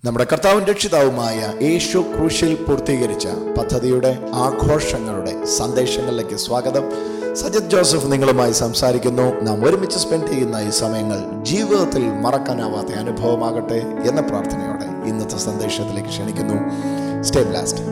നമ്മുടെ കർത്താവും രക്ഷിതാവുമായ യേശു ക്രൂശിൽ പൂർത്തീകരിച്ച പദ്ധതിയുടെ ആഘോഷങ്ങളുടെ സന്ദേശങ്ങളിലേക്ക് സ്വാഗതം സജിത് ജോസഫ് നിങ്ങളുമായി സംസാരിക്കുന്നു നാം ഒരുമിച്ച് സ്പെൻഡ് ചെയ്യുന്ന ഈ സമയങ്ങൾ ജീവിതത്തിൽ മറക്കാനാവാത്ത അനുഭവമാകട്ടെ എന്ന പ്രാർത്ഥനയോടെ ഇന്നത്തെ സന്ദേശത്തിലേക്ക് ക്ഷണിക്കുന്നു സ്റ്റേ ബ്ലാസ്റ്റ്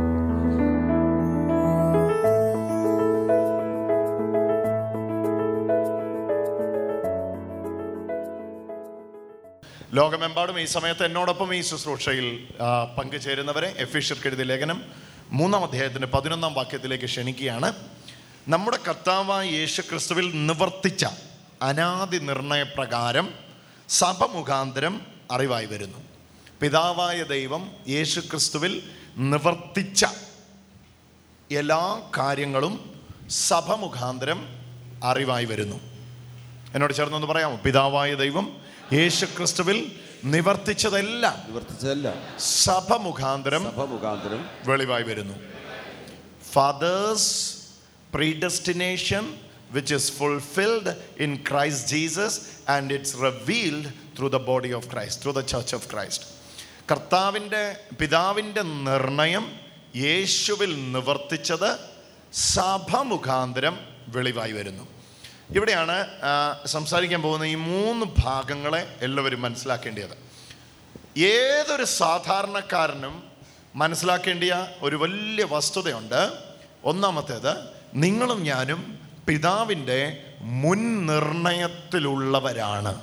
ലോകമെമ്പാടും ഈ സമയത്ത് എന്നോടൊപ്പം ഈ ശുശ്രൂഷയിൽ ആ, പങ്കുചേരുന്നവരെ എഫീഷ്യർക്ക് എഴുതിയ ലേഖനം മൂന്നാം അധ്യായത്തിൻ്റെ പതിനൊന്നാം വാക്യത്തിലേക്ക് ക്ഷണിക്കുകയാണ് നമ്മുടെ കർത്താവായ യേശു ക്രിസ്തുവിൽ നിവർത്തിച്ച അനാദി നിർണയപ്രകാരം സഭ മുഖാന്തരം അറിവായി വരുന്നു പിതാവായ ദൈവം യേശു ക്രിസ്തുവിൽ നിവർത്തിച്ച എല്ലാ കാര്യങ്ങളും സഭ മുഖാന്തരം അറിവായി വരുന്നു എന്നോട് ചേർന്നൊന്ന് പറയാമോ പിതാവായ ദൈവം യേശു ക്രിസ്തുവിൽ നിവർത്തിച്ചതെല്ലാം നിവർത്തിച്ചതല്ല സഭ മുഖാന്തരം സഭ മുഖാന്തരം വെളിവായി വരുന്നു fathers predestination which is fulfilled in Christ Jesus and it's revealed through the body of Christ through the church of Christ കർത്താവിൻ്റെ പിതാവിൻ്റെ നിർണയം യേശുവിൽ നിവർത്തിച്ചത് സഭ മുഖാന്തരം വെളിവായി വരുന്നു ഇവിടെയാണ് ആ, സംസാരിക്കാൻ പോകുന്ന ഈ മൂന്ന് ഭാഗങ്ങളെ എല്ലാവരും മനസ്സിലാക്കേണ്ടത് ഏതൊരു സാധാരണക്കാരനും മനസ്സിലാക്കേണ്ടിയ ഒരു വലിയ വസ്തുതയുണ്ട് ഒന്നാമത്തേത് നിങ്ങളും ഞാനും പിതാവിൻ്റെ മുൻനിർണയത്തിലുള്ളവരാണ്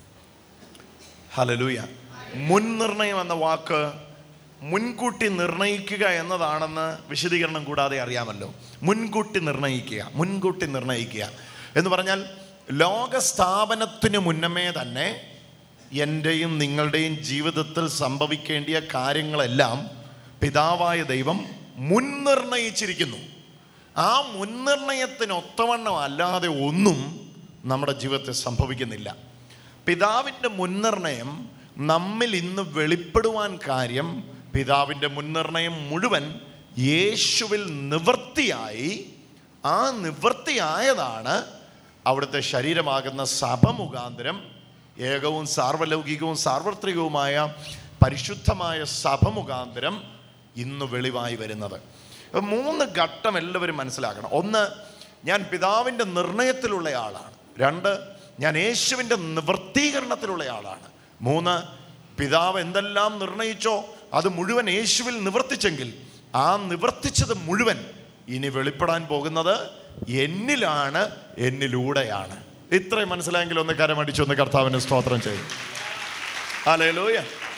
ഹലലൂയ മുൻനിർണയം എന്ന വാക്ക് മുൻകൂട്ടി നിർണയിക്കുക എന്നതാണെന്ന് വിശദീകരണം കൂടാതെ അറിയാമല്ലോ മുൻകൂട്ടി നിർണയിക്കുക മുൻകൂട്ടി നിർണയിക്കുക എന്ന് പറഞ്ഞാൽ ലോക സ്ഥാപനത്തിന് മുന്നമേ തന്നെ എൻ്റെയും നിങ്ങളുടെയും ജീവിതത്തിൽ സംഭവിക്കേണ്ടിയ കാര്യങ്ങളെല്ലാം പിതാവായ ദൈവം മുൻനിർണയിച്ചിരിക്കുന്നു ആ മുൻനിർണയത്തിന് ഒത്തവണ്ണം അല്ലാതെ ഒന്നും നമ്മുടെ ജീവിതത്തിൽ സംഭവിക്കുന്നില്ല പിതാവിൻ്റെ മുൻനിർണയം നമ്മിൽ ഇന്ന് വെളിപ്പെടുവാൻ കാര്യം പിതാവിൻ്റെ മുൻനിർണയം മുഴുവൻ യേശുവിൽ നിവൃത്തിയായി ആ നിവൃത്തിയായതാണ് അവിടുത്തെ ശരീരമാകുന്ന സഭ മുഖാന്തരം ഏകവും സാർവലൗകികവും സാർവത്രികവുമായ പരിശുദ്ധമായ സഭ മുഖാന്തരം ഇന്ന് വെളിവായി വരുന്നത് അപ്പൊ മൂന്ന് ഘട്ടം എല്ലാവരും മനസ്സിലാക്കണം ഒന്ന് ഞാൻ പിതാവിൻ്റെ നിർണയത്തിലുള്ള ആളാണ് രണ്ട് ഞാൻ യേശുവിൻ്റെ നിവൃത്തീകരണത്തിലുള്ള ആളാണ് മൂന്ന് പിതാവ് എന്തെല്ലാം നിർണയിച്ചോ അത് മുഴുവൻ യേശുവിൽ നിവർത്തിച്ചെങ്കിൽ ആ നിവർത്തിച്ചത് മുഴുവൻ ഇനി വെളിപ്പെടാൻ പോകുന്നത് എന്നിലാണ് എന്നിലൂടെയാണ് ഇത്രയും മനസ്സിലായെങ്കിൽ ഒന്ന് കരമടിച്ച് ഒന്ന് കർത്താവിന് സ്തോത്രം ചെയ്യും ഹലേലൂയ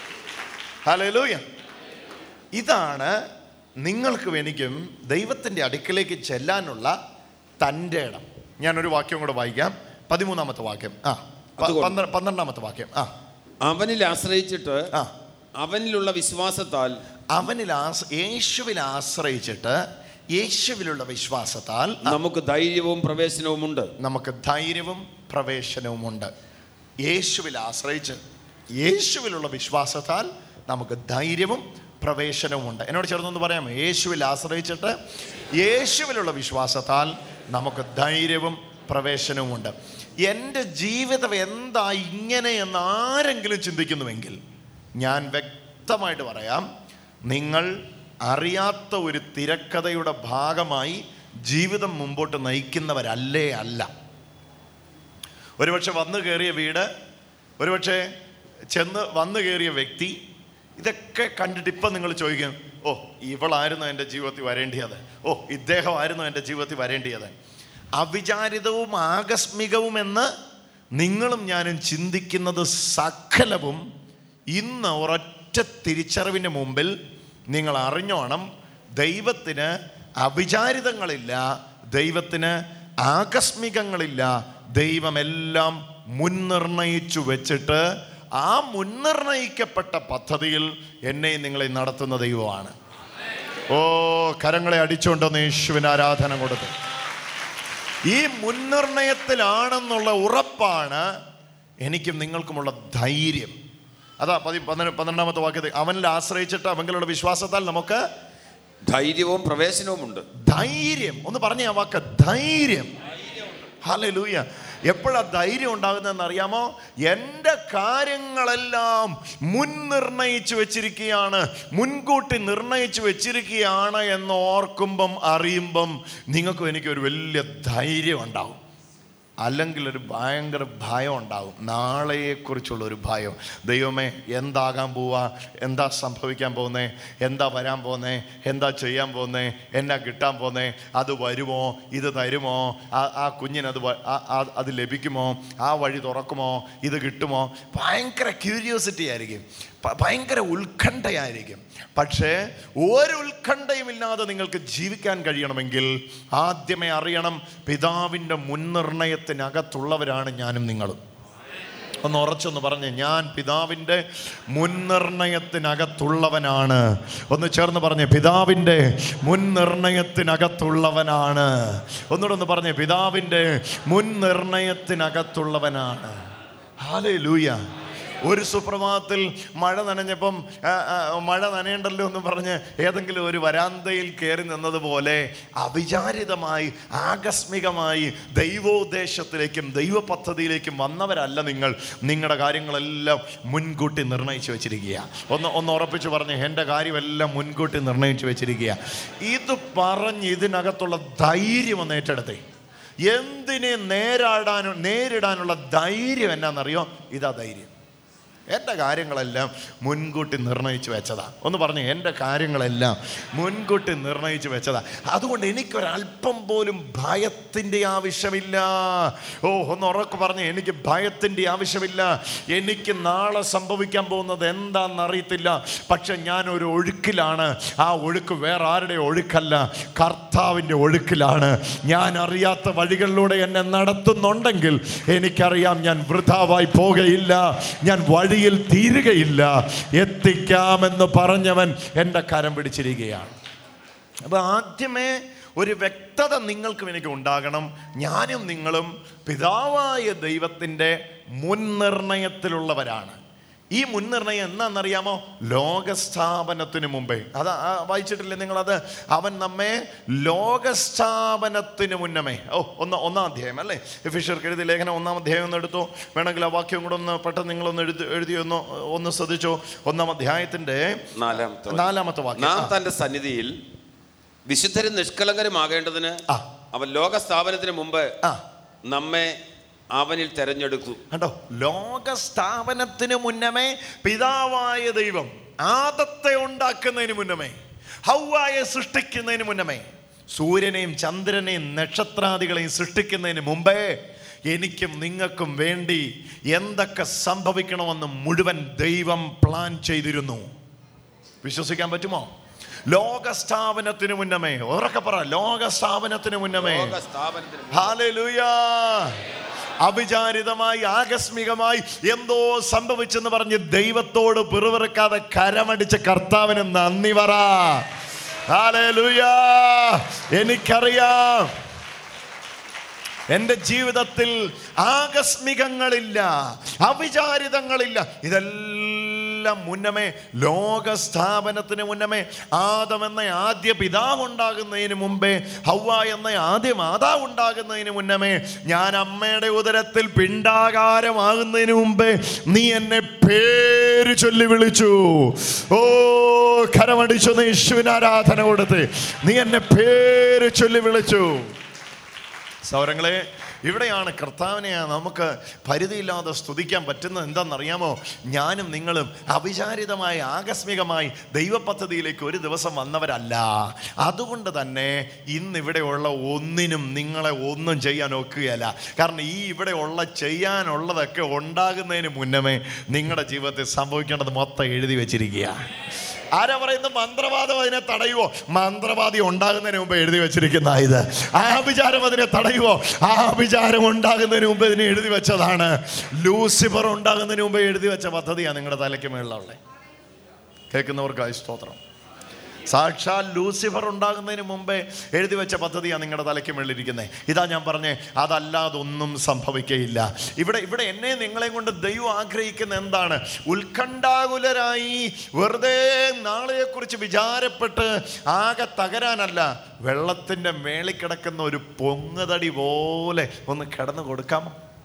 ഹലേലൂയ ഇതാണ് നിങ്ങൾക്കും എനിക്കും ദൈവത്തിൻ്റെ അടുക്കലേക്ക് ചെല്ലാനുള്ള തൻ്റെ ഇടം ഞാനൊരു വാക്യം കൂടെ വായിക്കാം പതിമൂന്നാമത്തെ വാക്യം ആ പ- അതുകൊണ്ട്. പന്ത്ര- പന്ത്രണ്ടാമത്തെ വാക്യം ആ അവനിൽ ആശ്രയിച്ചിട്ട് ആ അവനിലുള്ള വിശ്വാസത്താൽ അവനിൽ ആസ് യേശുവിൽ ആശ്രയിച്ചിട്ട് യേശുവിലുള്ള വിശ്വാസത്താൽ നമുക്ക് ധൈര്യവും പ്രവേശനവും ഉണ്ട് നമുക്ക് ധൈര്യവും പ്രവേശനവുമുണ്ട് യേശുവിൽ ആശ്രയിച്ച് യേശുവിലുള്ള വിശ്വാസത്താൽ നമുക്ക് ധൈര്യവും പ്രവേശനവുമുണ്ട് എന്നോട് ചേർന്നൊന്ന് പറയാമോ യേശുവിൽ ആശ്രയിച്ചിട്ട് യേശുവിലുള്ള വിശ്വാസത്താൽ നമുക്ക് ധൈര്യവും പ്രവേശനവുമുണ്ട് എൻ്റെ ജീവിതം എന്താ ഇങ്ങനെ എന്ന് ആരെങ്കിലും ചിന്തിക്കുന്നുവെങ്കിൽ ഞാൻ വ്യക്തമായിട്ട് പറയാം നിങ്ങൾ അറിയാത്ത ഒരു തിരക്കഥയുടെ ഭാഗമായി ജീവിതം മുമ്പോട്ട് നയിക്കുന്നവരല്ലേ അല്ല ഒരുപക്ഷെ വന്നു കയറിയ വീട് ഒരുപക്ഷെ ചെന്ന് വന്നു കയറിയ വ്യക്തി ഇതൊക്കെ കണ്ടിട്ട് ഇപ്പം നിങ്ങൾ ചോദിക്കും ഓ ഇവളായിരുന്നു എൻ്റെ ജീവിതത്തിൽ വരേണ്ടിയത് ഓ ഇദ്ദേഹമായിരുന്നു എൻ്റെ ജീവിതത്തിൽ വരേണ്ടിയത് അവിചാരിതവും ആകസ്മികവുമെന്ന് നിങ്ങളും ഞാനും ചിന്തിക്കുന്നത് സകലവും ഇന്ന് ഒരൊറ്റ തിരിച്ചറിവിൻ്റെ മുമ്പിൽ നിങ്ങൾ അറിഞ്ഞോണം ദൈവത്തിന് അവിചാരിതങ്ങളില്ല ദൈവത്തിന് ആകസ്മികങ്ങളില്ല ദൈവമെല്ലാം മുൻനിർണയിച്ചു വെച്ചിട്ട് ആ മുൻനിർണയിക്കപ്പെട്ട പദ്ധതിയിൽ എന്നെ നിങ്ങളെ നടത്തുന്ന ദൈവമാണ് ഓ കരങ്ങളെ അടിച്ചുകൊണ്ടൊന്ന് യേശുവിന് ആരാധന കൊടുത്തു ഈ മുൻനിർണയത്തിലാണെന്നുള്ള ഉറപ്പാണ് എനിക്കും നിങ്ങൾക്കുമുള്ള ധൈര്യം അതാ പതി പന്ത്രണ്ട് പന്ത്രണ്ടാമത്തെ വാക്യത്തിൽ അവനിൽ ആശ്രയിച്ചിട്ട് അവങ്ങളുടെ വിശ്വാസത്താൽ നമുക്ക് ധൈര്യവും പ്രവേശനവും ഉണ്ട് ധൈര്യം ഒന്ന് പറഞ്ഞ ആ വാക്ക് ധൈര്യം ഹല്ലേലൂയ എപ്പോഴാ ധൈര്യം ഉണ്ടാകുന്നതെന്ന് അറിയാമോ എൻ്റെ കാര്യങ്ങളെല്ലാം മുൻ നിർണയിച്ചു വെച്ചിരിക്കുകയാണ് മുൻകൂട്ടി നിർണയിച്ചു വെച്ചിരിക്കുകയാണ് എന്ന് ഓർക്കുമ്പം അറിയുമ്പം നിങ്ങൾക്കും എനിക്കൊരു വലിയ ധൈര്യം ഉണ്ടാവും അല്ലെങ്കിൽ ഒരു ഭയങ്കര ഭയം ഉണ്ടാകും നാളെയെക്കുറിച്ചുള്ള ഒരു ഭയം ദൈവമേ എന്താകാൻ പോവാ എന്താ സംഭവിക്കാൻ പോകുന്നേ എന്താ വരാൻ പോകുന്നേ എന്താ ചെയ്യാൻ പോകുന്നേ എന്നാ കിട്ടാൻ പോകുന്നേ അത് വരുമോ ഇത് തരുമോ ആ ആ കുഞ്ഞിനത് വ- ആ- ആ- അത് ലഭിക്കുമോ ആ വഴി തുറക്കുമോ ഇത് കിട്ടുമോ ഭയങ്കര ക്യൂരിയോസിറ്റി ആയിരിക്കും ഭ- ഭയങ്കര ഉത്കണ്ഠയായിരിക്കും പക്ഷേ ഒരു ഉത്കണ്ഠയുമില്ലാതെ നിങ്ങൾക്ക് ജീവിക്കാൻ കഴിയണമെങ്കിൽ ആദ്യമേ അറിയണം പിതാവിൻ്റെ മുൻനിർണയത്തിനകത്തുള്ളവരാണ് ഞാനും നിങ്ങളും ഒന്ന് ഉറച്ചൊന്ന് പറഞ്ഞ് ഞാൻ പിതാവിൻ്റെ മുൻനിർണയത്തിനകത്തുള്ളവനാണ് ഒന്ന് ചേർന്ന് പറഞ്ഞ് പിതാവിൻ്റെ മുൻനിർണയത്തിനകത്തുള്ളവനാണ് ഒന്നുകൂടെ ഒന്ന് പറഞ്ഞ് പിതാവിൻ്റെ മുൻനിർണയത്തിനകത്തുള്ളവനാണ് ഹാലേ ലൂയ ഒരു സുപ്രഭാതത്തിൽ മഴ നനഞ്ഞപ്പം ആ, ആ, മഴ നനയണ്ടല്ലോ എന്ന് പറഞ്ഞ് ഏതെങ്കിലും ഒരു വരാന്തയിൽ കയറി നിന്നതുപോലെ അവിചാരിതമായി ആകസ്മികമായി ദൈവോദ്ദേശത്തിലേക്കും ദൈവ പദ്ധതിയിലേക്കും വന്നവരല്ല നിങ്ങൾ നിങ്ങളുടെ കാര്യങ്ങളെല്ലാം മുൻകൂട്ടി നിർണയിച്ചു വെച്ചിരിക്കുക ഒന്ന് ഒന്ന് ഉറപ്പിച്ച് പറഞ്ഞ് എൻ്റെ കാര്യമെല്ലാം മുൻകൂട്ടി നിർണയിച്ചു വെച്ചിരിക്കുക ഇത് പറഞ്ഞ് ഇതിനകത്തുള്ള ധൈര്യം ഒന്ന് ഏറ്റെടുത്തേ എന്തിനെ നേരിടാനോ നേരിടാനുള്ള ധൈര്യം എന്നാണെന്നറിയോ ഇതാ ധൈര്യം എൻ്റെ കാര്യങ്ങളെല്ലാം മുൻകൂട്ടി നിർണയിച്ച് വെച്ചതാ ഒന്ന് പറഞ്ഞു എൻ്റെ കാര്യങ്ങളെല്ലാം മുൻകൂട്ടി നിർണയിച്ച് വെച്ചതാ അതുകൊണ്ട് എനിക്കൊരല്പം പോലും ഭയത്തിൻ്റെ ആവശ്യമില്ല ഓ ഒന്ന് ഉറക്കെ പറഞ്ഞു എനിക്ക് ഭയത്തിൻ്റെ ആവശ്യമില്ല എനിക്ക് നാളെ സംഭവിക്കാൻ പോകുന്നത് എന്താണെന്ന് അറിയത്തില്ല പക്ഷെ ഞാൻ ഒരു ഒഴുക്കിലാണ് ആ ഒഴുക്ക് വേറെ ആരുടെ ഒഴുക്കല്ല കർത്താവിൻ്റെ ഒഴുക്കിലാണ് ഞാൻ അറിയാത്ത വഴികളിലൂടെ എന്നെ നടത്തുന്നുണ്ടെങ്കിൽ എനിക്കറിയാം ഞാൻ വൃഥാവായി പോകുകയില്ല ഞാൻ വഴിയിൽ തീരുകയില്ല എത്തിക്കാമെന്ന് പറഞ്ഞവൻ എൻ്റെ കരം പിടിച്ചിരിക്കുകയാണ് അപ്പോൾ ആദ്യമേ ഒരു വ്യക്തത നിങ്ങൾക്കും എനിക്ക് ഉണ്ടാകണം ഞാനും നിങ്ങളും പിതാവായ ദൈവത്തിൻ്റെ മുൻനിർണയത്തിലുള്ളവരാണ് ഈ മുൻനിർണയം എന്നാണെന്നറിയാമോ ലോകസ്ഥാപനത്തിന് മുമ്പേ അത് ആ വായിച്ചിട്ടില്ലേ നിങ്ങളത് അവൻ നമ്മെ ലോകസ്ഥാപനത്തിന് മുന്നമേ ഓ ഒന്ന് ഒന്നാം അധ്യായം അല്ലേ ഫിഷർക്ക് എഴുതിയ ലേഖനം ഒന്നാം അധ്യായം ഒന്ന് എടുത്തു വേണമെങ്കിൽ ആ വാക്യം കൂടെ ഒന്ന് പെട്ടെന്ന് നിങ്ങളൊന്ന് എഴുതി എഴുതി ഒന്ന് ഒന്ന് ശ്രദ്ധിച്ചോ ഒന്നാം അധ്യായത്തിൻ്റെ നാലാമത്തെ നാലാമത്തെ വാക്യം നാം ആ. തന്റെ സന്നിധിയിൽ വിശുദ്ധരും നിഷ്കളങ്കരുമാകേണ്ടതിന് ആ. അവൻ ലോക സ്ഥാപനത്തിന് മുമ്പ് ആ നമ്മെ അവനിൽ തെരഞ്ഞെടുത്തു കണ്ടോ ലോകസ്ഥാപനത്തിന് മുന്നമേ പിതാവായ ദൈവം ആദത്തെ ഉണ്ടാക്കുന്നതിന് മുന്നമേ ഹൗവായെ സൃഷ്ടിക്കുന്നതിന് മുന്നമേ സൂര്യനെയും ചന്ദ്രനെയും നക്ഷത്രാദികളെയും സൃഷ്ടിക്കുന്നതിന് മുമ്പേ എനിക്കും നിങ്ങൾക്കും വേണ്ടി എന്തൊക്കെ സംഭവിക്കണമെന്ന് മുഴുവൻ ദൈവം പ്ലാൻ ചെയ്തിരുന്നു വിശ്വസിക്കാൻ പറ്റുമോ ലോകസ്ഥാപനത്തിന് മുന്നമേ ഉറക്കെ പറ ലോകസ്ഥാപനത്തിന് മുന്നമേ ലോക സ്ഥാപനത്തിന് മുമ്പ് ഹാലലൂയ അവിചാരിതമായി ആകസ്മികമായി എന്തോ സംഭവിച്ചെന്ന് പറഞ്ഞ് ദൈവത്തോട് പിറുവിറുക്കാതെ കരമടിച്ച കർത്താവിന് നന്ദി പറ ഹാലലൂയ എനിക്കറിയാം എൻ്റെ ജീവിതത്തിൽ ആകസ്മികങ്ങളില്ല അവിചാരിതങ്ങളില്ല ഇതെല്ലാം മുന്നമേ ലോകസ്ഥാപനത്തിന് മുന്നമേ ആദം എന്ന ആദ്യ പിതാവ് ഉണ്ടാകുന്നതിന് മുമ്പേ ഹൗവ എന്ന ആദ്യ മാതാവ് ഉണ്ടാകുന്നതിന് മുന്നമേ ഞാൻ അമ്മയുടെ ഉദരത്തിൽ പിണ്ടാകാരമാകുന്നതിന് മുമ്പേ നീ എന്നെ പേര് ചൊല്ലി വിളിച്ചു ഓ കരമടിച്ചു നീ യേശുവിന് ആരാധന കൊടുത്ത് നീ എന്നെ പേര് ചൊല്ലി വിളിച്ചു സൗരങ്ങളെ ഇവിടെയാണ് കർത്താവിനെ നമുക്ക് പരിധിയില്ലാതെ സ്തുതിക്കാൻ പറ്റുന്നത് എന്താണെന്നറിയാമോ ഞാനും നിങ്ങളും അവിചാരിതമായി ആകസ്മികമായി ദൈവപദ്ധതിയിലേക്ക് ഒരു ദിവസം വന്നവരല്ല അതുകൊണ്ട് തന്നെ ഇന്നിവിടെയുള്ള ഒന്നിനും നിങ്ങളെ ഒന്നും ചെയ്യാൻ ഒക്കുകയല്ല കാരണം ഈ ഇവിടെ ഉള്ള ചെയ്യാനുള്ളതൊക്കെ ഉണ്ടാകുന്നതിന് മുന്നമേ നിങ്ങളുടെ ജീവിതത്തിൽ സംഭവിക്കേണ്ടത് മൊത്തം എഴുതി വെച്ചിരിക്കുക ആരാ പറയുന്നത് മന്ത്രവാദം അതിനെ തടയുവോ മന്ത്രവാദി ഉണ്ടാകുന്നതിന് മുമ്പ് എഴുതി വെച്ചിരിക്കുന്ന ഇത് ആ വിചാരം അതിനെ തടയുവോ ആ വിചാരം ഉണ്ടാകുന്നതിന് മുമ്പ് ഇതിനെ എഴുതി വെച്ചതാണ് ലൂസിഫർ ഉണ്ടാകുന്നതിന് മുമ്പ് എഴുതി വെച്ച പദ്ധതിയാണ് നിങ്ങളുടെ തലയ്ക്ക് മേളിലുള്ള കേൾക്കുന്നവർക്കായി സ്തോത്രം സാക്ഷാൽ ലൂസിഫർ ഉണ്ടാകുന്നതിന് മുമ്പേ എഴുതി വെച്ച പദ്ധതിയാണ് നിങ്ങളുടെ തലയ്ക്ക് മേളിലിരിക്കുന്നത് ഇതാ ഞാൻ പറഞ്ഞേ അതല്ലാതെ ഒന്നും സംഭവിക്കയില്ല ഇവിടെ ഇവിടെ എന്നെ നിങ്ങളെ കൊണ്ട് ദൈവം ആഗ്രഹിക്കുന്ന എന്താണ് ഉത്കണ്ഠാകുലരായി വെറുതെ നാളെയെക്കുറിച്ച് വിചാരപ്പെട്ട് ആകെ തകരാനല്ല വെള്ളത്തിൻ്റെ മേളിൽ കിടക്കുന്ന ഒരു പൊങ്ങുതടി പോലെ ഒന്ന് കിടന്നു കൊടുക്കാമോ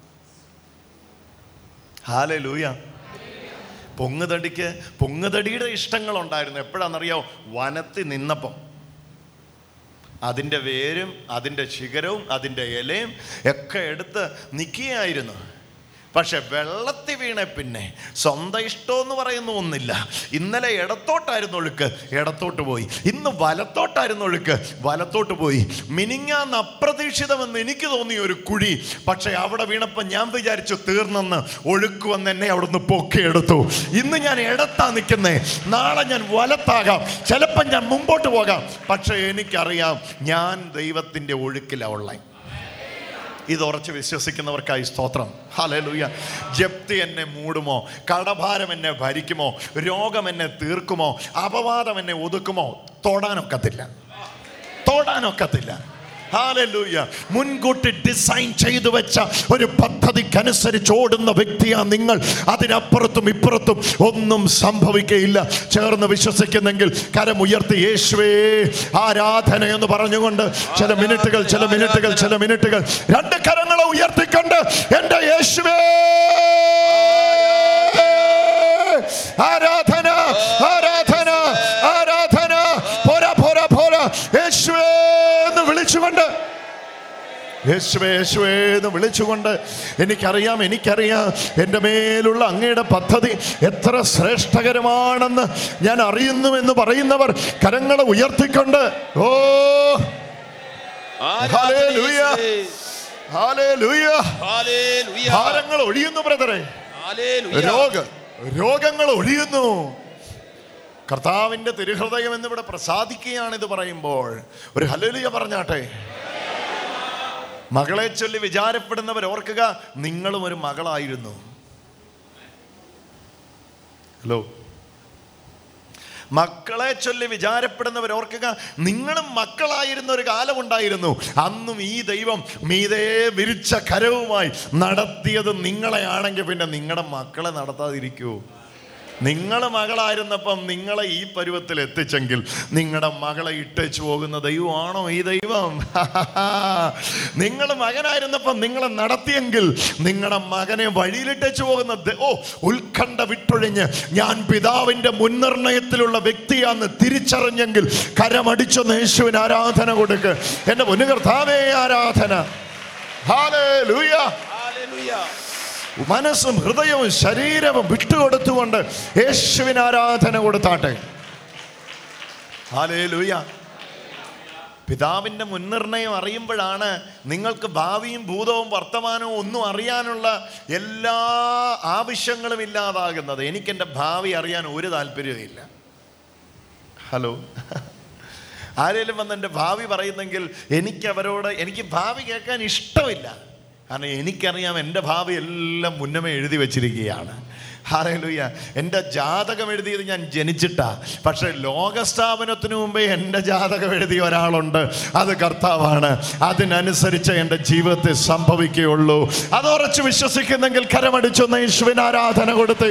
ഹാലേ ലൂയ പൊങ്ങുതടിക്ക് പൊങ്ങുതടിയുടെ ഇഷ്ടങ്ങളുണ്ടായിരുന്നു എപ്പോഴാണെന്നറിയോ വനത്തിൽ നിന്നപ്പം അതിൻ്റെ വേരും അതിൻ്റെ ശിഖരവും അതിൻ്റെ ഇലയും ഒക്കെ എടുത്ത് നിൽക്കുകയായിരുന്നു പക്ഷെ വെള്ളത്തിൽ വീണ പിന്നെ സ്വന്തം ഇഷ്ടമെന്ന് പറയുന്ന ഒന്നില്ല ഇന്നലെ ഇടത്തോട്ടായിരുന്നു ഒഴുക്ക് ഇടത്തോട്ട് പോയി ഇന്ന് വലത്തോട്ടായിരുന്നു ഒഴുക്ക് വലത്തോട്ട് പോയി മിനിങ്ങാന്ന് അപ്രതീക്ഷിതമെന്ന് എനിക്ക് തോന്നിയ ഒരു കുഴി പക്ഷെ അവിടെ വീണപ്പോൾ ഞാൻ വിചാരിച്ചു തീർന്നെന്ന് ഒഴുക്ക് വന്ന് എന്നെ അവിടുന്ന് പൊക്കിയെടുത്തു ഇന്ന് ഞാൻ ഇടത്താ നിൽക്കുന്നേ നാളെ ഞാൻ വലത്താകാം ചിലപ്പോൾ ഞാൻ മുമ്പോട്ട് പോകാം പക്ഷെ എനിക്കറിയാം ഞാൻ ദൈവത്തിൻ്റെ ഒഴുക്കിലാണ് ഉള്ളത് ഇത് ഉറച്ച് വിശ്വസിക്കുന്നവർക്കായി സ്തോത്രം ഹലലുയ ജപ്തി എന്നെ മൂടുമോ കടഭാരം എന്നെ ഭരിക്കുമോ രോഗം എന്നെ തീർക്കുമോ അപവാദം എന്നെ ഒതുക്കുമോ തൊടാനൊക്കത്തില്ല തൊടാനൊക്കത്തില്ല ഹാലലൂയ മുൻകൂട്ടി ഡിസൈൻ ചെയ്തു വെച്ച ഒരു പദ്ധതിക്കനുസരിച്ച് ഓടുന്ന വ്യക്തിയാണ് നിങ്ങൾ അതിനപ്പുറത്തും ഇപ്പുറത്തും ഒന്നും സംഭവിക്കയില്ല ചേർന്ന് വിശ്വസിക്കുന്നെങ്കിൽ കരമുയർത്തി യേശുവേ ആരാധന എന്ന് പറഞ്ഞുകൊണ്ട് ചില മിനിറ്റുകൾ ചില മിനിറ്റുകൾ ചില മിനിറ്റുകൾ രണ്ട് കരങ്ങളെ ഉയർത്തിക്കൊണ്ട് എൻ്റെ യേശുവേ ആരാധന ആരാധന ആരാധന പോരാ പോരാ പോരാ യേശുവേ എന്ന് വിളിച്ചുകൊണ്ട് യേശുവേ യേശുവേ എന്ന് വിളിച്ചുകൊണ്ട് എനിക്കറിയാം എനിക്കറിയാം എൻ്റെ മേലുള്ള അങ്ങയുടെ പദ്ധതി എത്ര ശ്രേഷ്ഠകരമാണെന്ന് ഞാൻ അറിയുന്നു എന്ന് പറയുന്നവർ കരങ്ങളെ ഉയർത്തിക്കൊണ്ട് ഓ ഹല്ലേലൂയ. ഹാലേലൂയ. ഹല്ലേലൂയ. ഭാരങ്ങൾ ഒഴിയുന്നു ബ്രദറെ ഹല്ലേലൂയ. രോഗ രോഗങ്ങൾ ഒഴിയുന്നു കർത്താവിൻ്റെ തിരുഹൃദയം എന്നിവിടെ പ്രസാദിക്കുകയാണ് ഇത് പറയുമ്പോൾ ഒരു ഹല്ലേലൂയ പറഞ്ഞാട്ടെ മകളെ ചൊല്ലി വിചാരപ്പെടുന്നവർ ഓർക്കുക നിങ്ങളും ഒരു മകളായിരുന്നു ഹലോ മക്കളെ ചൊല്ലി വിചാരപ്പെടുന്നവർ ഓർക്കുക നിങ്ങളും മക്കളായിരുന്ന ഒരു കാലമുണ്ടായിരുന്നു അന്നും ഈ ദൈവം മീതേ വിരിച്ച കരവുമായി നടത്തിയത് നിങ്ങളെയാണെങ്കിൽ പിന്നെ നിങ്ങളുടെ മക്കളെ നടത്താതിരിക്കുമോ നിങ്ങൾ മകളായിരുന്നപ്പം നിങ്ങളെ ഈ പരുവത്തിൽ എത്തിച്ചെങ്കിൽ നിങ്ങളുടെ മകളെ ഇട്ടേച്ചു പോകുന്ന ദൈവമാണോ ഈ ദൈവം നിങ്ങൾ മകനായിരുന്നപ്പം നിങ്ങളെ നടത്തിയെങ്കിൽ നിങ്ങളുടെ മകനെ വഴിയിലിട്ടേച്ചു പോകുന്ന ദ- ഓ ഉത്കണ്ഠ വിട്ടൊഴിഞ്ഞ് ഞാൻ പിതാവിൻ്റെ മുൻനിർണയത്തിലുള്ള വ്യക്തിയാന്ന് തിരിച്ചറിഞ്ഞെങ്കിൽ കരമടിച്ചൊന്ന് യേശുവിന് ആരാധന കൊടുക്ക് എൻ്റെ മുന്നുകർത്താവേ ആരാധന ഹാലേലൂയ ഹല്ലേലൂയ. മനസ്സും ഹൃദയവും ശരീരവും വിട്ടുകൊടുത്തുകൊണ്ട് യേശുവിന് ആരാധന കൊടുത്താട്ടെ ഹാലേലൂയ പിതാവിൻ്റെ മുൻനിർണയം അറിയുമ്പോഴാണ് നിങ്ങൾക്ക് ഭാവിയും ഭൂതവും വർത്തമാനവും ഒന്നും അറിയാനുള്ള എല്ലാ ആവശ്യങ്ങളും ഇല്ലാതാകുന്നത് എനിക്കെൻ്റെ ഭാവി അറിയാൻ ഒരു താല്പര്യമില്ല ഹലോ ആരെങ്കിലും വന്ന് എൻ്റെ ഭാവി പറയുന്നെങ്കിൽ എനിക്ക് അവരോട് എനിക്ക് ഭാവി കേൾക്കാൻ ഇഷ്ടമില്ല കാരണം എനിക്കറിയാം എൻ്റെ ഭാവി എല്ലാം മുന്നമേ എഴുതി വച്ചിരിക്കുകയാണ് ഹാലൂയ എൻ്റെ ജാതകം എഴുതിയത് ഞാൻ ജനിച്ചിട്ടാ പക്ഷെ ലോകസ്ഥാപനത്തിന് മുമ്പേ എൻ്റെ ജാതകം എഴുതിയ ഒരാളുണ്ട് അത് കർത്താവാണ് അതിനനുസരിച്ച് എൻ്റെ ജീവിതത്തിൽ സംഭവിക്കുകയുള്ളൂ അത് ഉറച്ചു വിശ്വസിക്കുന്നെങ്കിൽ കരമടിച്ചൊന്ന് യേശുവിന് ആരാധന കൊടുത്ത്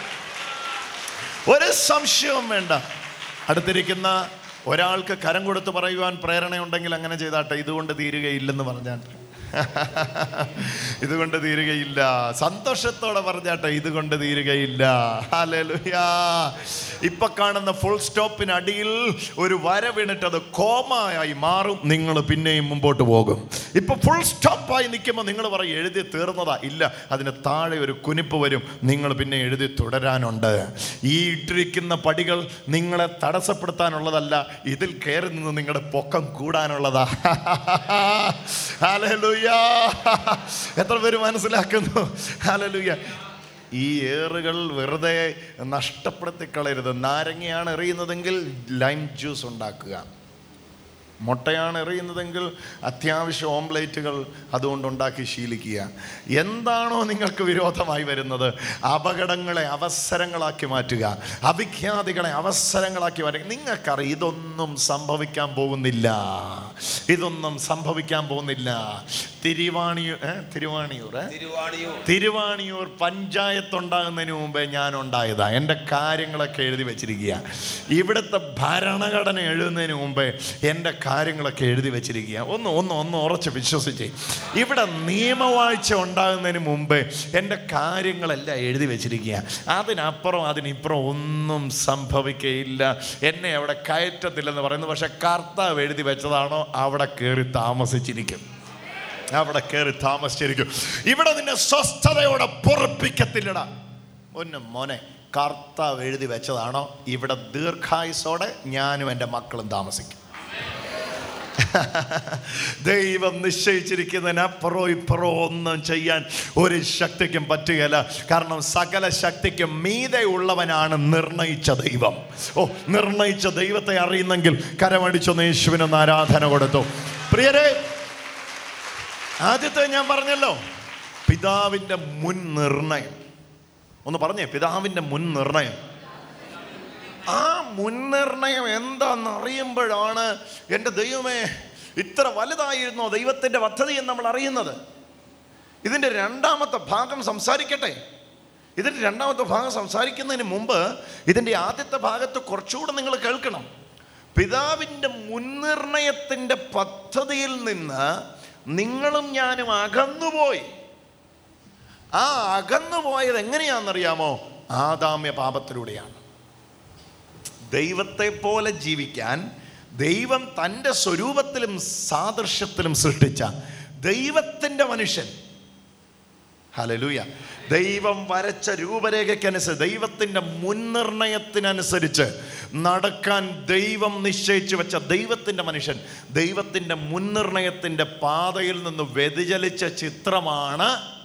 ഒരു സംശയവും വേണ്ട അടുത്തിരിക്കുന്ന ഒരാൾക്ക് കരം കൊടുത്ത് പറയുവാൻ പ്രേരണയുണ്ടെങ്കിൽ അങ്ങനെ ചെയ്താട്ടെ ഇതുകൊണ്ട് തീരുകയില്ലെന്ന് പറഞ്ഞാട്ടെ ഇതുകൊണ്ട് തീരുകയില്ല സന്തോഷത്തോടെ പറഞ്ഞാട്ടെ ഇതുകൊണ്ട് തീരുകയില്ല ഹല്ലേലൂയാ ഇപ്പൊ കാണുന്ന ഫുൾ സ്റ്റോപ്പിനടിയിൽ ഒരു വര വീണിട്ട് അത് കോമായായി മാറും നിങ്ങൾ പിന്നെയും മുമ്പോട്ട് പോകും ഇപ്പൊ ഫുൾ സ്റ്റോപ്പായി നിൽക്കുമ്പോൾ നിങ്ങൾ പറയും എഴുതി തീർന്നതാ ഇല്ല അതിന് താഴെ ഒരു കുനിപ്പ് വരും നിങ്ങൾ പിന്നെ എഴുതി തുടരാനുണ്ട് ഈ ഇട്ടിരിക്കുന്ന പടികൾ നിങ്ങളെ തടസ്സപ്പെടുത്താനുള്ളതല്ല ഇതിൽ കയറി നിന്ന് നിങ്ങളുടെ പൊക്കം കൂടാനുള്ളതാ ഹല്ലേലൂയ എത്ര പേര് മനസ്സിലാക്കുന്നു ഹല്ലേലൂയ ഈ ഏറുകൾ വെറുതെ നഷ്ടപ്പെടുത്തി കളയരുത് നാരങ്ങയാണ് എറിയുന്നതെങ്കിൽ ലൈം ജ്യൂസ് ഉണ്ടാക്കുക മുട്ടയാണ് എറിയുന്നതെങ്കിൽ അത്യാവശ്യം ഓംലേറ്റുകൾ അതുകൊണ്ട് ഉണ്ടാക്കി ശീലിക്കുക എന്താണോ നിങ്ങൾക്ക് വിരോധമായി വരുന്നത് അപകടങ്ങളെ അവസരങ്ങളാക്കി മാറ്റുക അവിഖ്യാതികളെ അവസരങ്ങളാക്കി മാറ്റുക നിങ്ങൾക്കറിയാം ഇതൊന്നും സംഭവിക്കാൻ പോകുന്നില്ല ഇതൊന്നും സംഭവിക്കാൻ പോകുന്നില്ല തിരുവാണിയൂർ ഏ? തിരുവാണിയൂർ ഏ? തിരുവാണിയൂർ തിരുവാണിയൂർ പഞ്ചായത്ത് ഉണ്ടാകുന്നതിന് മുമ്പേ ഞാൻ ഉണ്ടായതാ എൻ്റെ കാര്യങ്ങളൊക്കെ എഴുതി വെച്ചിരിക്കുക ഇവിടുത്തെ ഭരണഘടന എഴുതുന്നതിന് മുമ്പേ എൻ്റെ കാര്യങ്ങളൊക്കെ എഴുതി വെച്ചിരിക്കുക ഒന്ന് ഒന്ന് ഒന്ന് ഉറച്ച് വിശ്വസിച്ചേ ഇവിടെ നിയമവാഴ്ച ഉണ്ടാകുന്നതിന് മുമ്പ് എൻ്റെ കാര്യങ്ങളെല്ലാം എഴുതി വെച്ചിരിക്കുക അതിനപ്പുറം അതിനിപ്പുറം ഒന്നും സംഭവിക്കുകയില്ല എന്നെ അവിടെ കയറ്റത്തില്ലെന്ന് പറയുന്നു പക്ഷെ കർത്താവ് എഴുതി വെച്ചതാണോ അവിടെ കയറി താമസിച്ചിരിക്കും അവിടെ കയറി താമസിച്ചിരിക്കും ഇവിടെ നിന്നെ സ്വസ്ഥതയോടെ പൊറപ്പിക്കത്തില്ലടാ ഒന്ന് മോനെ കർത്താവ് എഴുതി വെച്ചതാണോ ഇവിടെ ദീർഘായുസോടെ ഞാനും എൻ്റെ മക്കളും താമസിക്കും ദൈവം നിശ്ചയിച്ചിരിക്കുന്നതിനപ്പുറം ഇപ്പുറം ഒന്നും ചെയ്യാൻ ഒരു ശക്തിക്കും പറ്റുകയില്ല കാരണം സകല ശക്തിക്കും മീതെ ഉള്ളവനാണ് നിർണയിച്ച ദൈവം ഓ നിർണയിച്ച ദൈവത്തെ അറിയുന്നെങ്കിൽ കരമടിച്ചൊന്ന് യേശുവിനൊന്ന് ആരാധന കൊടുത്തു പ്രിയരെ ആദ്യത്തെ ഞാൻ പറഞ്ഞല്ലോ പിതാവിൻ്റെ മുൻ നിർണയം ഒന്ന് പറഞ്ഞേ പിതാവിൻ്റെ മുൻ നിർണയം ആ മുൻനിർണയം എന്താണെന്ന് അറിയുമ്പോഴാണ് എൻ്റെ ദൈവമേ ഇത്ര വലുതായിരുന്നോ ദൈവത്തിൻ്റെ പദ്ധതി എന്ന് നമ്മൾ അറിയുന്നത് ഇതിൻ്റെ രണ്ടാമത്തെ ഭാഗം സംസാരിക്കട്ടെ ഇതിൻ്റെ രണ്ടാമത്തെ ഭാഗം സംസാരിക്കുന്നതിന് മുമ്പ് ഇതിൻ്റെ ആദ്യത്തെ ഭാഗത്ത് കുറച്ചുകൂടെ നിങ്ങൾ കേൾക്കണം പിതാവിൻ്റെ മുൻനിർണയത്തിൻ്റെ പദ്ധതിയിൽ നിന്ന് നിങ്ങളും ഞാനും അകന്നുപോയി ആ അകന്നുപോയത് എങ്ങനെയാണെന്നറിയാമോ ആദാമ്യ പാപത്തിലൂടെയാണ് ദൈവത്തെ പോലെ ജീവിക്കാൻ ദൈവം തൻ്റെ സ്വരൂപത്തിലും സാദൃശ്യത്തിലും സൃഷ്ടിച്ച ദൈവത്തിൻ്റെ മനുഷ്യൻ ഹലലൂയ ദൈവം വരച്ച രൂപരേഖയ്ക്കനുസരിച്ച് ദൈവത്തിൻ്റെ മുൻനിർണയത്തിനനുസരിച്ച് നടക്കാൻ ദൈവം നിശ്ചയിച്ചു വെച്ച ദൈവത്തിൻ്റെ മനുഷ്യൻ ദൈവത്തിൻ്റെ മുൻനിർണയത്തിൻ്റെ പാതയിൽ നിന്ന് വ്യതിചലിച്ച ചിത്രമാണ്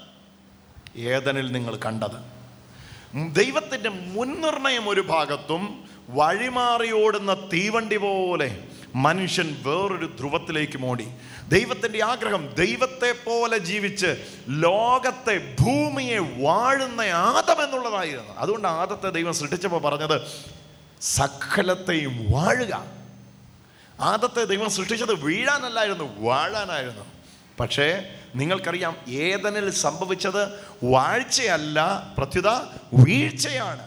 ഏതനിൽ നിങ്ങൾ കണ്ടത് ദൈവത്തിൻ്റെ മുൻനിർണയം ഒരു ഭാഗത്തും വഴിമാറി ഓടുന്ന തീവണ്ടി പോലെ മനുഷ്യൻ വേറൊരു ധ്രുവത്തിലേക്ക് മോടി ദൈവത്തിൻ്റെ ആഗ്രഹം ദൈവത്തെ പോലെ ജീവിച്ച് ലോകത്തെ ഭൂമിയെ വാഴുന്ന ആദം എന്നുള്ളതായിരുന്നു അതുകൊണ്ട് ആദത്തെ ദൈവം സൃഷ്ടിച്ചപ്പോൾ പറഞ്ഞത് സകലത്തെയും വാഴുക ആദത്തെ ദൈവം സൃഷ്ടിച്ചത് വീഴാനല്ലായിരുന്നു വാഴാനായിരുന്നു പക്ഷേ നിങ്ങൾക്കറിയാം ഏതനിൽ സംഭവിച്ചത് വാഴ്ചയല്ല പ്രത്യുത വീഴ്ചയാണ്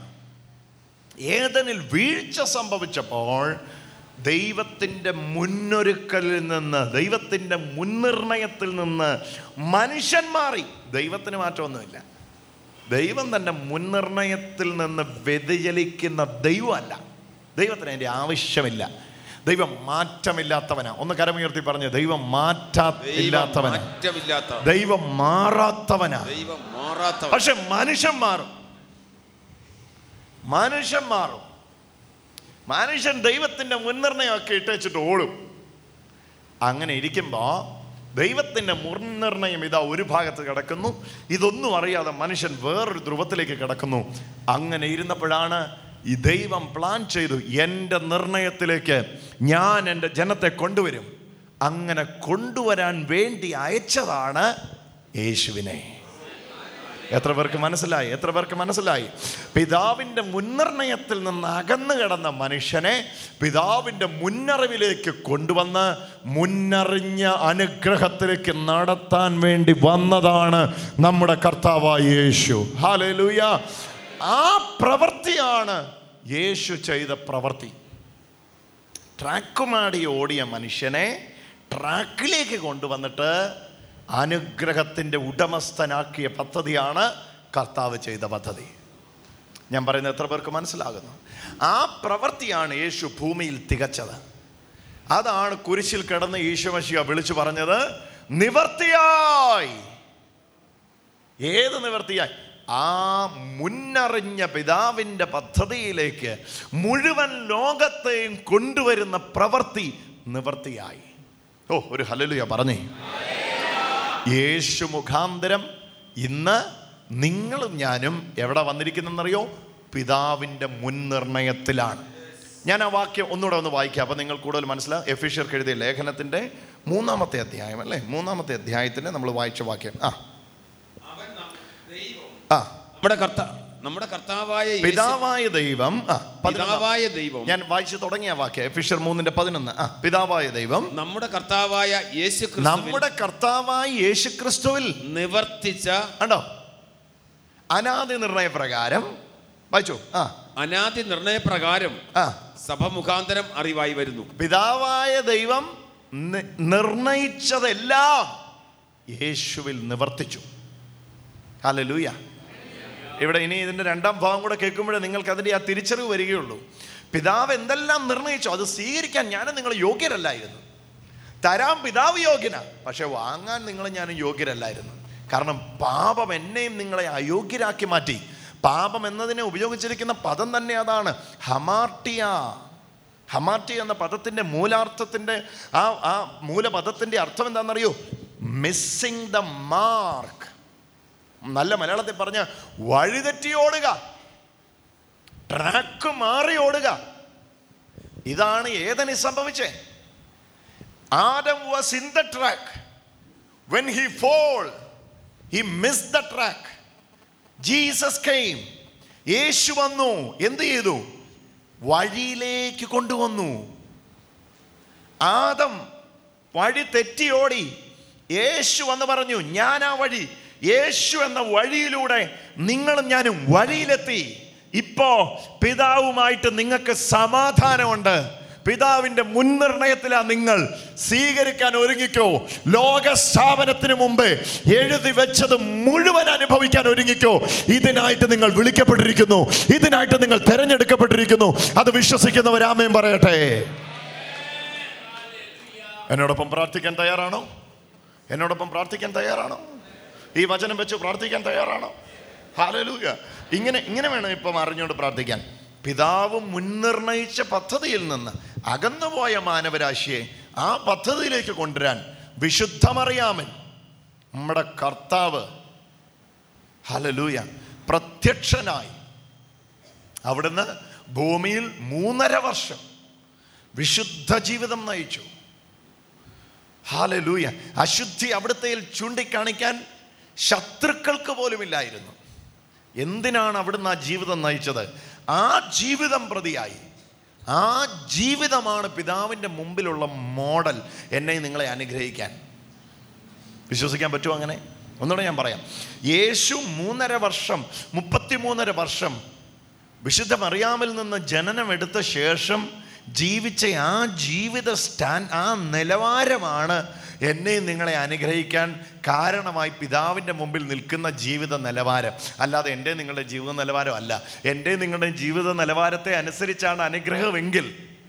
ഏതനിൽ വീഴ്ച സംഭവിച്ചപ്പോൾ ദൈവത്തിൻ്റെ മുന്നൊരുക്കലിൽ നിന്ന് ദൈവത്തിൻ്റെ മുൻനിർണയത്തിൽ നിന്ന് മനുഷ്യൻ മാറി ദൈവത്തിന് മാറ്റമൊന്നുമില്ല ദൈവം തൻ്റെ മുൻനിർണയത്തിൽ നിന്ന് വ്യതിചലിക്കുന്ന ദൈവമല്ല ദൈവത്തിന് അതിൻ്റെ ആവശ്യമില്ല ദൈവം മാറ്റമില്ലാത്തവനാ ഒന്ന് കരമുയർത്തി പറഞ്ഞു ദൈവം മാറ്റാ ദൈവം ഇല്ലാത്തവനാ മാറ്റമില്ലാത്ത ദൈവം മാറാത്തവനാ ദൈവം മാറാത്തവൻ പക്ഷെ മനുഷ്യൻ മാറും മനുഷ്യൻ മാറും മനുഷ്യൻ ദൈവത്തിൻ്റെ മുൻനിർണയമൊക്കെ ഇട്ടേച്ചിട്ട് ഓടും അങ്ങനെ ഇരിക്കുമ്പോൾ ദൈവത്തിൻ്റെ മുൻനിർണയം ഇതാ ഒരു ഭാഗത്ത് കിടക്കുന്നു ഇതൊന്നും അറിയാതെ മനുഷ്യൻ വേറൊരു ധ്രുവത്തിലേക്ക് കിടക്കുന്നു അങ്ങനെ ഇരുന്നപ്പോഴാണ് ഈ ദൈവം പ്ലാൻ ചെയ്തു എൻ്റെ നിർണയത്തിലേക്ക് ഞാൻ എൻ്റെ ജനത്തെ കൊണ്ടുവരും അങ്ങനെ കൊണ്ടുവരാൻ വേണ്ടി അയച്ചതാണ് യേശുവിനെ എത്ര പേർക്ക് മനസ്സിലായി എത്ര പേർക്ക് മനസ്സിലായി പിതാവിൻ്റെ മുൻനിർണയത്തിൽ നിന്ന് അകന്നു കിടന്ന മനുഷ്യനെ പിതാവിൻ്റെ മുന്നറിവിലേക്ക് കൊണ്ടുവന്ന് മുന്നറിഞ്ഞ അനുഗ്രഹത്തിലേക്ക് നടത്താൻ വേണ്ടി വന്നതാണ് നമ്മുടെ കർത്താവായ യേശു ഹാലലൂയ ആ പ്രവൃത്തിയാണ് യേശു ചെയ്ത പ്രവൃത്തി ട്രാക്കുമാടി ഓടിയ മനുഷ്യനെ ട്രാക്കിലേക്ക് കൊണ്ടുവന്നിട്ട് അനുഗ്രഹത്തിൻ്റെ ഉടമസ്ഥനാക്കിയ പദ്ധതിയാണ് കർത്താവ് ചെയ്ത പദ്ധതി ഞാൻ പറയുന്നത് എത്ര പേർക്ക് മനസ്സിലാകുന്നു ആ പ്രവൃത്തിയാണ് യേശു ഭൂമിയിൽ തികച്ചത് അതാണ് കുരിശിൽ കിടന്ന് ഈശോമശിയ വിളിച്ചു പറഞ്ഞത് നിവർത്തിയായി ഏത് നിവർത്തിയായി ആ മുന്നറിഞ്ഞ പിതാവിൻ്റെ പദ്ധതിയിലേക്ക് മുഴുവൻ ലോകത്തെയും കൊണ്ടുവരുന്ന പ്രവൃത്തി നിവർത്തിയായി ഓ ഒരു ഹലലുയ പറഞ്ഞേ യേശു മുഖാന്തരം ഇന്ന് നിങ്ങളും ഞാനും എവിടെ വന്നിരിക്കുന്നെന്നറിയോ പിതാവിൻ്റെ മുൻനിർണയത്തിലാണ് ഞാൻ ആ വാക്യം ഒന്നുകൂടെ ഒന്ന് വായിക്കാം അപ്പം നിങ്ങൾ കൂടുതൽ മനസ്സിലാവും എഫീഷ്യർക്ക് എഴുതിയ ലേഖനത്തിൻ്റെ മൂന്നാമത്തെ അധ്യായം അല്ലേ മൂന്നാമത്തെ അധ്യായത്തിൻ്റെ നമ്മൾ വായിച്ച വാക്യം ആ ആ നമ്മുടെ കർത്ത നമ്മുടെ കർത്താവായ യേശു- പിതാവായ ദൈവം ആ പതിനൊന്നാം. പിതാവായ ദൈവം ഞാൻ വായിച്ചു തുടങ്ങിയ വാക്യം എഫിഷ്യർ മൂന്നിന്റെ പതിനൊന്ന് ആ പിതാവായ ദൈവം നമ്മുടെ കർത്താവായ യേശു ക്രിസ്തുവിൽ നമ്മുടെ കർത്താവായ യേശു ക്രിസ്തുവിൽ നിവർത്തിച്ച കണ്ടോ അനാദി നിർണയ പ്രകാരം വായിച്ചു ആ അനാദി നിർണയപ്രകാരം ആ സഭ മുഖാന്തരം അറിവായി വരുന്നു പിതാവായ ദൈവം നി- നിർണയിച്ചതെല്ലാം യേശുവിൽ നിവർത്തിച്ചു ഹല്ലേലൂയ ഇവിടെ ഇനി ഇതിൻ്റെ രണ്ടാം ഭാഗം കൂടെ കേൾക്കുമ്പോഴേ നിങ്ങൾക്ക് അതിൻ്റെ ആ തിരിച്ചറിവ് വരികയുള്ളൂ പിതാവ് എന്തെല്ലാം നിർണയിച്ചോ അത് സ്വീകരിക്കാൻ ഞാനും നിങ്ങൾ യോഗ്യരല്ലായിരുന്നു തരാൻ പിതാവ് യോഗ്യന പക്ഷെ വാങ്ങാൻ നിങ്ങൾ ഞാനും യോഗ്യരല്ലായിരുന്നു കാരണം പാപം എന്നെയും നിങ്ങളെ അയോഗ്യരാക്കി മാറ്റി പാപം എന്നതിനെ ഉപയോഗിച്ചിരിക്കുന്ന പദം തന്നെ അതാണ് ഹമാർട്ടിയ ഹമാർട്ടി എന്ന പദത്തിൻ്റെ മൂലാർത്ഥത്തിൻ്റെ ആ ആ മൂലപദത്തിൻ്റെ അർത്ഥം എന്താണെന്നറിയോ മിസ്സിങ് ദ മാർക്ക് നല്ല മലയാളത്തിൽ പറഞ്ഞ വഴിതെറ്റി ഓടുക ട്രാക്ക് മാറി ഓടുക ഇതാണ് ഏതനി സംഭവിച്ചേ Adam was in the track when he fall he miss the track Jesus came യേശു വന്നു എന്ത് ചെയ്തു വഴിയിലേക്ക് കൊണ്ടുവന്നു ആദം വഴി തെറ്റിയോടി യേശു എന്ന് പറഞ്ഞു ഞാൻ ആ വഴി യേശു എന്ന വഴിയിലൂടെ നിങ്ങളും ഞാനും വഴിയിലെത്തി ഇപ്പോ പിതാവുമായിട്ട് നിങ്ങൾക്ക് സമാധാനമുണ്ട് പിതാവിന്റെ മുൻനിർണയത്തിലാ നിങ്ങൾ സ്വീകരിക്കാൻ ഒരുങ്ങിക്കോ ലോക സ്ഥാപനത്തിന് മുമ്പ് എഴുതി വെച്ചത് മുഴുവൻ അനുഭവിക്കാൻ ഒരുങ്ങിക്കോ ഇതിനായിട്ട് നിങ്ങൾ വിളിക്കപ്പെട്ടിരിക്കുന്നു ഇതിനായിട്ട് നിങ്ങൾ തെരഞ്ഞെടുക്കപ്പെട്ടിരിക്കുന്നു അത് വിശ്വസിക്കുന്നവരാമയും പറയട്ടെ എന്നോടൊപ്പം പ്രാർത്ഥിക്കാൻ തയ്യാറാണോ എന്നോടൊപ്പം പ്രാർത്ഥിക്കാൻ തയ്യാറാണോ ഈ വചനം വെച്ച് പ്രാർത്ഥിക്കാൻ തയ്യാറാണോ ഹാലലൂയ ഇങ്ങനെ ഇങ്ങനെ വേണം ഇപ്പം അറിഞ്ഞുകൊണ്ട് പ്രാർത്ഥിക്കാൻ പിതാവ് മുൻനിർണയിച്ച പദ്ധതിയിൽ നിന്ന് അകന്നുപോയ മാനവരാശിയെ ആ പദ്ധതിയിലേക്ക് കൊണ്ടുവരാൻ വിശുദ്ധമറിയാമൻ നമ്മുടെ കർത്താവ് ഹലലൂയ പ്രത്യക്ഷനായി അവിടുന്ന് ഭൂമിയിൽ മൂന്നര വർഷം വിശുദ്ധ ജീവിതം നയിച്ചു ഹാലലൂയ അശുദ്ധി അവിടുത്തെ ചൂണ്ടിക്കാണിക്കാൻ ശത്രുക്കൾക്ക് പോലുമില്ലായിരുന്നു എന്തിനാണ് അവിടുന്ന് ആ ജീവിതം നയിച്ചത് ആ ജീവിതം പ്രതിയായി ആ ജീവിതമാണ് പിതാവിൻ്റെ മുമ്പിലുള്ള മോഡൽ എന്നെ നിങ്ങളെ അനുഗ്രഹിക്കാൻ വിശ്വസിക്കാൻ പറ്റുമോ അങ്ങനെ ഒന്നുകൂടെ ഞാൻ പറയാം യേശു മൂന്നര വർഷം മുപ്പത്തിമൂന്നര വർഷം വിശുദ്ധ മറിയാമിൽ നിന്ന് ജനനമെടുത്ത ശേഷം ജീവിച്ച ആ ജീവിത സ്റ്റാൻഡ് ആ നിലവാരമാണ് എന്നെ നിങ്ങളെ അനുഗ്രഹിക്കാൻ കാരണമായി പിതാവിൻ്റെ മുമ്പിൽ നിൽക്കുന്ന ജീവിത നിലവാരം അല്ലാതെ എൻ്റെ നിങ്ങളുടെ ജീവിത നിലവാരം അല്ല എൻ്റെ നിങ്ങളുടെ ജീവിത നിലവാരത്തെ അനുസരിച്ചാണ് അനുഗ്രഹമെങ്കിൽ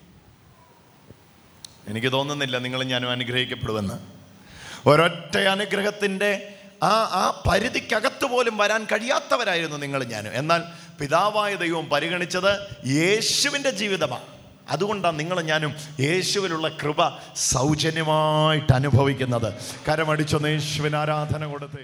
എനിക്ക് തോന്നുന്നില്ല നിങ്ങൾ ഞാനും അനുഗ്രഹിക്കപ്പെടുമെന്ന് ഒരൊറ്റ അനുഗ്രഹത്തിൻ്റെ ആ ആ പരിധിക്കകത്ത് പോലും വരാൻ കഴിയാത്തവരായിരുന്നു നിങ്ങൾ ഞാനും എന്നാൽ പിതാവായ ദൈവം പരിഗണിച്ചത് യേശുവിൻ്റെ ജീവിതമാണ് അതുകൊണ്ടാണ് നിങ്ങൾ ഞാനും യേശുവിലുള്ള കൃപ സൗജന്യമായിട്ട് അനുഭവിക്കുന്നത് കരമടിച്ചൊന്ന് യേശുവിന് ആരാധന കൊടുത്തേ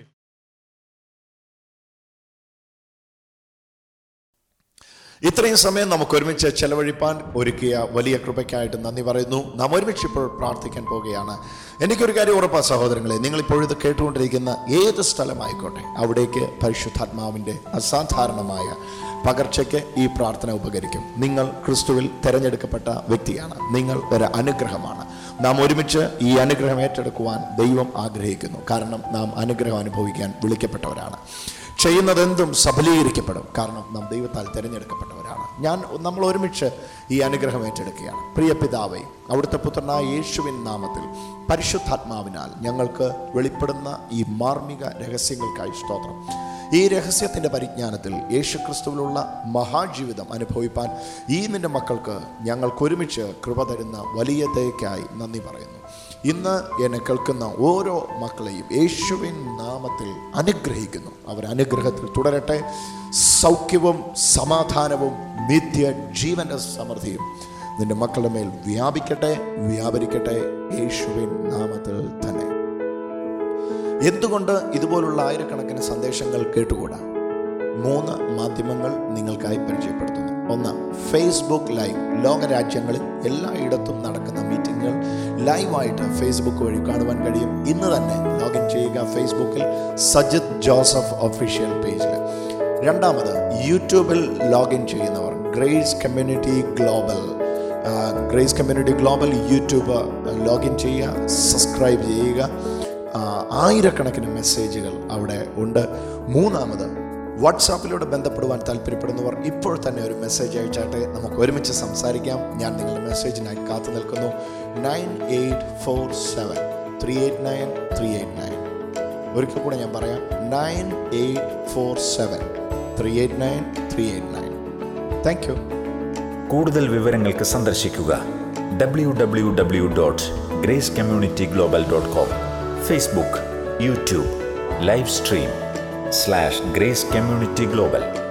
ഇത്രയും സമയം നമുക്ക് ഒരുമിച്ച് ചെലവഴിപ്പാൻ ഒരുക്കിയ വലിയ കൃപയ്ക്കായിട്ട് നന്ദി പറയുന്നു നാം ഒരുമിച്ച് ഇപ്പോൾ പ്രാർത്ഥിക്കാൻ പോവുകയാണ് എനിക്കൊരു കാര്യം ഉറപ്പാ സഹോദരങ്ങളെ നിങ്ങളിപ്പോൾ ഇത് കേട്ടുകൊണ്ടിരിക്കുന്ന ഏത് സ്ഥലമായിക്കോട്ടെ അവിടേക്ക് പരിശുദ്ധാത്മാവിൻ്റെ അസാധാരണമായ പകർച്ചയ്ക്ക് ഈ പ്രാർത്ഥന ഉപകരിക്കും നിങ്ങൾ ക്രിസ്തുവിൽ തിരഞ്ഞെടുക്കപ്പെട്ട വ്യക്തിയാണ് നിങ്ങൾ ഒരു അനുഗ്രഹമാണ് നാം ഒരുമിച്ച് ഈ അനുഗ്രഹം ഏറ്റെടുക്കുവാൻ ദൈവം ആഗ്രഹിക്കുന്നു കാരണം നാം അനുഗ്രഹം അനുഭവിക്കാൻ വിളിക്കപ്പെട്ടവരാണ് ചെയ്യുന്നതെന്തും സഫലീകരിക്കപ്പെടും കാരണം നാം ദൈവത്താൽ തിരഞ്ഞെടുക്കപ്പെട്ടവരാണ് ഞാൻ നമ്മൾ ഒരുമിച്ച് ഈ അനുഗ്രഹം ഏറ്റെടുക്കുകയാണ് പ്രിയ പിതാവേ അവിടുത്തെ പുത്രനായ യേശുവിൻ നാമത്തിൽ പരിശുദ്ധാത്മാവിനാൽ ഞങ്ങൾക്ക് വെളിപ്പെടുന്ന ഈ മാർമിക രഹസ്യങ്ങൾക്കായി സ്തോത്രം ഈ രഹസ്യത്തിൻ്റെ പരിജ്ഞാനത്തിൽ യേശു ക്രിസ്തുവിലുള്ള മഹാജീവിതം അനുഭവിപ്പാൻ ഈ നിന്റെ മക്കൾക്ക് ഞങ്ങൾക്കൊരുമിച്ച് കൃപ തരുന്ന വലിയ ദയക്കായി നന്ദി പറയുന്നു ഇന്ന് എന്നെ കേൾക്കുന്ന ഓരോ മക്കളെയും യേശുവിൻ നാമത്തിൽ അനുഗ്രഹിക്കുന്നു അവർ അനുഗ്രഹത്തിൽ തുടരട്ടെ സൗഖ്യവും സമാധാനവും നിത്യ ജീവന്റെ സമൃദ്ധിയും നിന്റെ മക്കളുടെ മേൽ വ്യാപിക്കട്ടെ വ്യാപരിക്കട്ടെ യേശുവിൻ നാമത്തിൽ തന്നെ എന്തുകൊണ്ട് ഇതുപോലുള്ള ആയിരക്കണക്കിന് സന്ദേശങ്ങൾ കേട്ടുകൂടാ മൂന്ന് മാധ്യമങ്ങൾ നിങ്ങൾക്കായി പരിചയപ്പെടുത്തുന്നു ഒന്ന് ഫേസ്ബുക്ക് ലൈവ് ലോകരാജ്യങ്ങളിൽ എല്ലായിടത്തും നടക്കുന്ന മീറ്റിങ്ങുകൾ ലൈവായിട്ട് ഫേസ്ബുക്ക് വഴി കാണുവാൻ കഴിയും ഇന്ന് തന്നെ ലോഗിൻ ചെയ്യുക ഫേസ്ബുക്കിൽ സജിത് ജോസഫ് ഒഫീഷ്യൽ പേജിൽ രണ്ടാമത് യൂട്യൂബിൽ ലോഗിൻ ചെയ്യുന്നവർ Grace Community Global Grace Community Global YouTube login ചെയ്യുക സബ്സ്ക്രൈബ് ചെയ്യുക ആ, ആയിരക്കണക്കിന് മെസ്സേജുകൾ അവിടെ ഉണ്ട് മൂന്നാമത് വാട്സാപ്പിലൂടെ ബന്ധപ്പെടുവാൻ താല്പര്യപ്പെടുന്നവർ ഇപ്പോൾ തന്നെ ഒരു മെസ്സേജ് അയച്ചാട്ടെ നമുക്ക് ഒരുമിച്ച് സംസാരിക്കാം ഞാൻ നിങ്ങളുടെ മെസ്സേജിനായി കാത്തു നിൽക്കുന്നു nine eight four seven three eight nine three eight nine ഒരിക്കൽ കൂടെ ഞാൻ പറയാം nine eight four seven three eight nine three eight nine thank you കൂടുതൽ വിവരങ്ങൾക്ക് സന്ദർശിക്കുക W W W dot Grace Community Global dot com Facebook YouTube live stream slash Grace Community global